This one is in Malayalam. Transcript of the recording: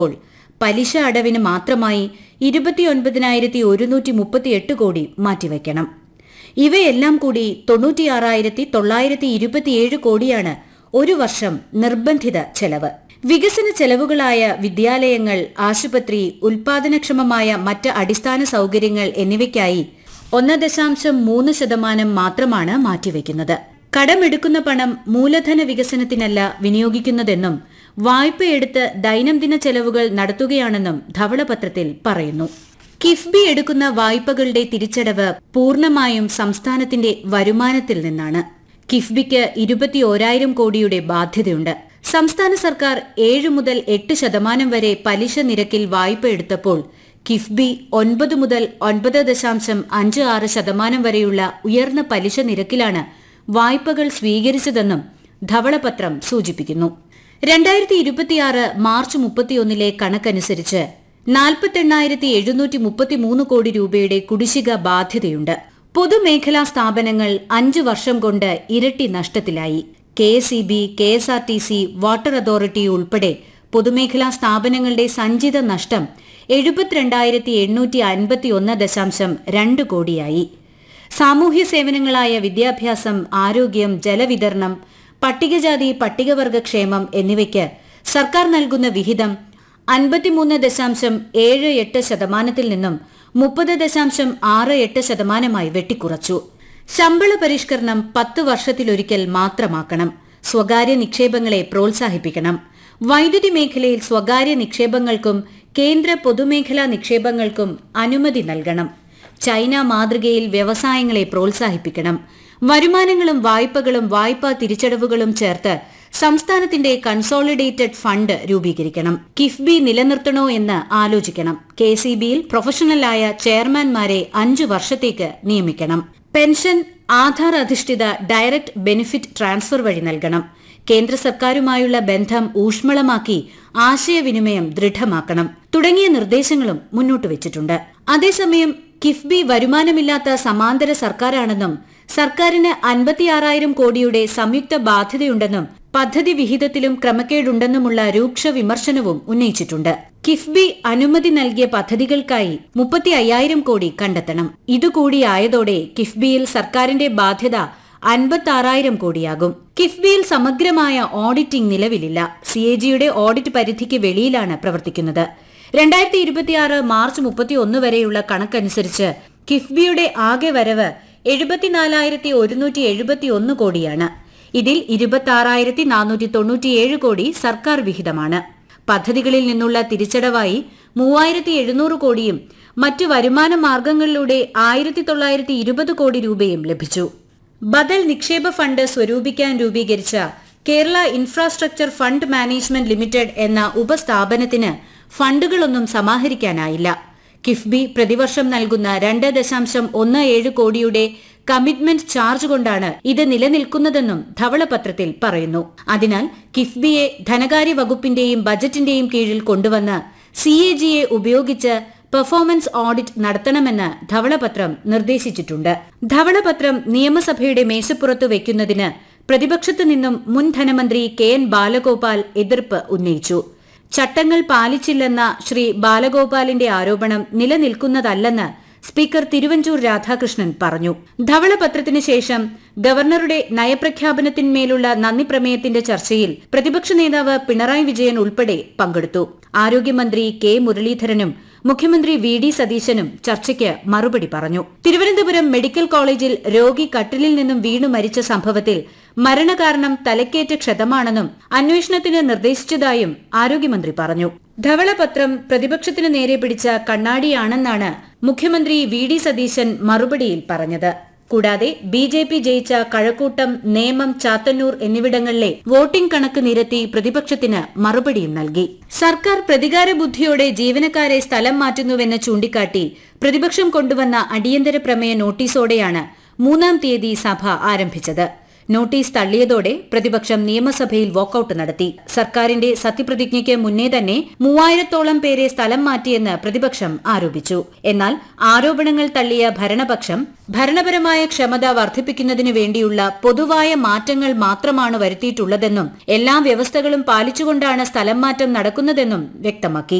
പ്പോൾ പലിശ അടവിന് മാത്രമായി ഇരുപത്തിയൊൻപതിനായിരത്തി ഒരുന്നൂറ്റി മുപ്പത്തിയെട്ട് കോടി മാറ്റിവയ്ക്കണം ഇവയെല്ലാം കൂടി തൊണ്ണൂറ്റിയാറായിരത്തി തൊള്ളായിരത്തി ഇരുപത്തിയേഴ് കോടിയാണ് ഒരു വർഷം നിർബന്ധിത ചെലവ് വികസന ചെലവുകളായ വിദ്യാലയങ്ങൾ ആശുപത്രി ഉൽപാദനക്ഷമമായ മറ്റ് അടിസ്ഥാന സൌകര്യങ്ങൾ എന്നിവയ്ക്കായി ഒന്ന് ദശാംശം മൂന്ന് ശതമാനം മാത്രമാണ് മാറ്റിവെക്കുന്നത് കടമെടുക്കുന്ന പണം മൂലധന വികസനത്തിനല്ല വിനിയോഗിക്കുന്നതെന്നും വായ്പയെടുത്ത് ദൈനംദിന ചെലവുകൾ നടത്തുകയാണെന്നും ധവളപത്രത്തിൽ പറയുന്നു കിഫ്ബി എടുക്കുന്ന വായ്പകളുടെ തിരിച്ചടവ് പൂർണ്ണമായും സംസ്ഥാനത്തിന്റെ വരുമാനത്തിൽ നിന്നാണ് കിഫ്ബിക്ക് ഇരുപത്തിയോരായിരം കോടിയുടെ ബാധ്യതയുണ്ട് സംസ്ഥാന സർക്കാർ ഏഴ് മുതൽ എട്ട് ശതമാനം വരെ പലിശ നിരക്കിൽ വായ്പ എടുത്തപ്പോൾ കിഫ്ബി ഒൻപത് മുതൽ ഒൻപത് ദശാംശം അഞ്ച് ആറ് ശതമാനം വരെയുള്ള ഉയർന്ന പലിശ നിരക്കിലാണ് വായ്പകൾ സ്വീകരിച്ചതെന്നും ധവളപത്രം സൂചിപ്പിക്കുന്നു രണ്ടായിരത്തി ഇരുപത്തിയാറ് മാർച്ച് മുപ്പത്തിയൊന്നിലെ കണക്കനുസരിച്ച് നാൽപ്പത്തെണ്ണായിരത്തി എഴുന്നൂറ്റി മുപ്പത്തിമൂന്ന് കോടി രൂപയുടെ കുടിശ്ശിക ബാധ്യതയുണ്ട് പൊതുമേഖലാ സ്ഥാപനങ്ങൾ അഞ്ചു വർഷം കൊണ്ട് ഇരട്ടി നഷ്ടത്തിലായി K S E B K S R T C water authority ഉൾപ്പെടെ പൊതുമേഖലാ സ്ഥാപനങ്ങളുടെ സഞ്ചിത നഷ്ടം എഴുപത്തിരണ്ടായിരത്തി എണ്ണൂറ്റി അൻപത്തി ഒന്ന് ദശാംശം രണ്ട് കോടിയായി സാമൂഹ്യ സേവനങ്ങളായ വിദ്യാഭ്യാസം ആരോഗ്യം ജലവിതരണം പട്ടികജാതി പട്ടികവർഗ ക്ഷേമം എന്നിവയ്ക്ക് സർക്കാർ നൽകുന്ന വിഹിതം അൻപത്തിമൂന്ന് ദശാംശം ഏഴ് എട്ട് ശതമാനത്തിൽ നിന്നും മുപ്പത് ദശാംശം ആറ് എട്ട് ശതമാനമായി വെട്ടിക്കുറച്ചു ശമ്പള പരിഷ്കരണം പത്ത് വർഷത്തിലൊരിക്കൽ മാത്രമാക്കണം സ്വകാര്യ നിക്ഷേപങ്ങളെ പ്രോത്സാഹിപ്പിക്കണം വൈദ്യുതി മേഖലയിൽ സ്വകാര്യ നിക്ഷേപങ്ങൾക്കും കേന്ദ്ര പൊതുമേഖലാ നിക്ഷേപങ്ങൾക്കും അനുമതി നൽകണം ചൈന മാതൃകയിൽ വ്യവസായങ്ങളെ പ്രോത്സാഹിപ്പിക്കണം വരുമാനങ്ങളും വായ്പകളും വായ്പാ തിരിച്ചടവുകളും ചേർത്ത് സംസ്ഥാനത്തിന്റെ കൺസോളിഡേറ്റഡ് ഫണ്ട് രൂപീകരിക്കണം കിഫ്ബി നിലനിർത്തണോ എന്ന് ആലോചിക്കണം കെ സി ബിയിൽ പ്രൊഫഷണലായ ചെയർമാൻമാരെ അഞ്ചു വർഷത്തേക്ക് നിയമിക്കണം പെൻഷൻ ആധാർ അധിഷ്ഠിത ഡയറക്ട് ബെനിഫിറ്റ് ട്രാൻസ്ഫർ വഴി നൽകണം കേന്ദ്ര സർക്കാരുമായുള്ള ബന്ധം ഊഷ്മളമാക്കി ആശയവിനിമയം ദൃഢമാക്കണം തുടങ്ങിയ നിർദ്ദേശങ്ങളും മുന്നോട്ട് വെച്ചിട്ടുണ്ട് അതേസമയം കിഫ്ബി വരുമാനമില്ലാത്ത സമാന്തര സർക്കാരാണെന്നും സർക്കാരിന് അൻപത്തിയാറായിരം കോടിയുടെ സംയുക്ത ബാധ്യതയുണ്ടെന്നും പദ്ധതി വിഹിതത്തിലും ക്രമക്കേടുണ്ടെന്നുമുള്ള രൂക്ഷ വിമർശനവും ഉന്നയിച്ചിട്ടുണ്ട് കിഫ്ബി അനുമതി നൽകിയ പദ്ധതികൾക്കായി മുപ്പത്തി അയ്യായിരം കോടി കണ്ടെത്തണം ഇതുകൂടിയായതോടെ കിഫ്ബിയിൽ സർക്കാരിന്റെ ബാധ്യത അൻപത്താറായിരം കോടിയാകും കിഫ്ബിയിൽ സമഗ്രമായ ഓഡിറ്റിംഗ് നിലവിലില്ല സി എ ജിയുടെ ഓഡിറ്റ് പരിധിക്ക് വെളിയിലാണ് പ്രവർത്തിക്കുന്നത് രണ്ടായിരത്തി ഇരുപത്തിയാറ് മാർച്ച് മുപ്പത്തിയൊന്ന് വരെയുള്ള കണക്കനുസരിച്ച് കിഫ്ബിയുടെ ആകെ വരവ് എഴുപത്തിനാലായിരത്തി ഒരുന്നൂറ്റി എഴുപത്തിയൊന്ന് കോടിയാണ് ഇതിൽ ഇരുപത്തി നാനൂറ്റി തൊണ്ണൂറ്റിയേഴ് കോടി സർക്കാർ വിഹിതമാണ് പദ്ധതികളിൽ നിന്നുള്ള തിരിച്ചടവായി മൂവായിരത്തി എഴുന്നൂറ് കോടിയും മറ്റ് വരുമാന മാർഗങ്ങളിലൂടെ ആയിരത്തി തൊള്ളായിരത്തി ഇരുപത് കോടി രൂപയും ലഭിച്ചു ബദൽ നിക്ഷേപ ഫണ്ട് സ്വരൂപിക്കാൻ രൂപീകരിച്ച Kerala infrastructure fund management limited എന്ന ഉപസ്ഥാപനത്തിന് ഫണ്ടുകളൊന്നും സമാഹരിക്കാനായില്ല കിഫ്ബി പ്രതിവർഷം നൽകുന്ന രണ്ട് ദശാംശം ഒന്ന് ഏഴ് കോടിയുടെ കമ്മിറ്റ്മെന്റ് ചാർജ് കൊണ്ടാണ് ഇത് നിലനിൽക്കുന്നതെന്നും ധവളപത്രത്തിൽ പറയുന്നു അതിനാൽ കിഫ്ബിയെ ധനകാര്യ വകുപ്പിന്റെയും ബജറ്റിന്റെയും കീഴിൽ കൊണ്ടുവന്ന് സി എ ജിയെ ഉപയോഗിച്ച് പെർഫോമൻസ് ഓഡിറ്റ് നടത്തണമെന്ന് ധവളപത്രം നിർദ്ദേശിച്ചിട്ടുണ്ട് ധവളപത്രം നിയമസഭയുടെ മേശപ്പുറത്ത് വയ്ക്കുന്നതിന് പ്രതിപക്ഷത്തു നിന്നും മുൻ ധനമന്ത്രി കെ എൻ ബാലഗോപാൽ എതിർപ്പ് ഉന്നയിച്ചു ചട്ടങ്ങൾ പാലിച്ചില്ലെന്ന ശ്രീ ബാലഗോപാലിന്റെ ആരോപണം നിലനിൽക്കുന്നതല്ലെന്ന് സ്പീക്കർ തിരുവഞ്ചൂർ രാധാകൃഷ്ണൻ പറഞ്ഞു ധവളപത്രത്തിന് ശേഷം ഗവർണറുടെ നയപ്രഖ്യാപനത്തിന്മേലുള്ള നന്ദി പ്രമേയത്തിന്റെ ചർച്ചയിൽ പ്രതിപക്ഷ നേതാവ് പിണറായി വിജയൻ ഉൾപ്പെടെ പങ്കെടുത്തു ആരോഗ്യമന്ത്രി കെ മുരളീധരനും മുഖ്യമന്ത്രി വി ഡി സതീശനും ചർച്ചയ്ക്ക് മറുപടി പറഞ്ഞു തിരുവനന്തപുരം മെഡിക്കൽ കോളേജിൽ രോഗി കട്ടിലിൽ നിന്നും വീണു മരിച്ച സംഭവത്തിൽ മരണകാരണം തലക്കേറ്റ ക്ഷതമാണെന്നും അന്വേഷണത്തിന് നിർദ്ദേശിച്ചതായും ആരോഗ്യമന്ത്രി പറഞ്ഞു ധവളപത്രം പ്രതിപക്ഷത്തിന് നേരെ പിടിച്ച കണ്ണാടിയാണെന്നാണ് മുഖ്യമന്ത്രി വി ഡി സതീശൻ മറുപടിയിൽ പറഞ്ഞത് കൂടാതെ ബി ജെ പി ജയിച്ച കഴക്കൂട്ടം നേമം ചാത്തന്നൂർ എന്നിവിടങ്ങളിലെ വോട്ടിംഗ് കണക്ക് നിരത്തി പ്രതിപക്ഷത്തിന് മറുപടിയും നൽകി സർക്കാർ പ്രതികാര ബുദ്ധിയോടെ ജീവനക്കാരെ സ്ഥലം മാറ്റുന്നുവെന്ന് ചൂണ്ടിക്കാട്ടി പ്രതിപക്ഷം കൊണ്ടുവന്ന അടിയന്തര പ്രമേയ നോട്ടീസോടെയാണ് മൂന്നാം തീയതി സഭ ആരംഭിച്ചത് നോട്ടീസ് തള്ളിയതോടെ പ്രതിപക്ഷം നിയമസഭയിൽ വാക്കൌട്ട് നടത്തി സർക്കാരിന്റെ സത്യപ്രതിജ്ഞയ്ക്ക് മുന്നേ തന്നെ മൂവായിരത്തോളം പേരെ സ്ഥലം മാറ്റിയെന്ന് പ്രതിപക്ഷം ആരോപിച്ചു എന്നാൽ ആരോപണങ്ങൾ തള്ളിയ ഭരണപക്ഷം ഭരണപരമായ ക്ഷമത വർദ്ധിപ്പിക്കുന്നതിനു വേണ്ടിയുള്ള പൊതുവായ മാറ്റങ്ങൾ മാത്രമാണ് വരുത്തിയിട്ടുള്ളതെന്നും എല്ലാ വ്യവസ്ഥകളും പാലിച്ചുകൊണ്ടാണ് സ്ഥലം മാറ്റം നടക്കുന്നതെന്നും വ്യക്തമാക്കി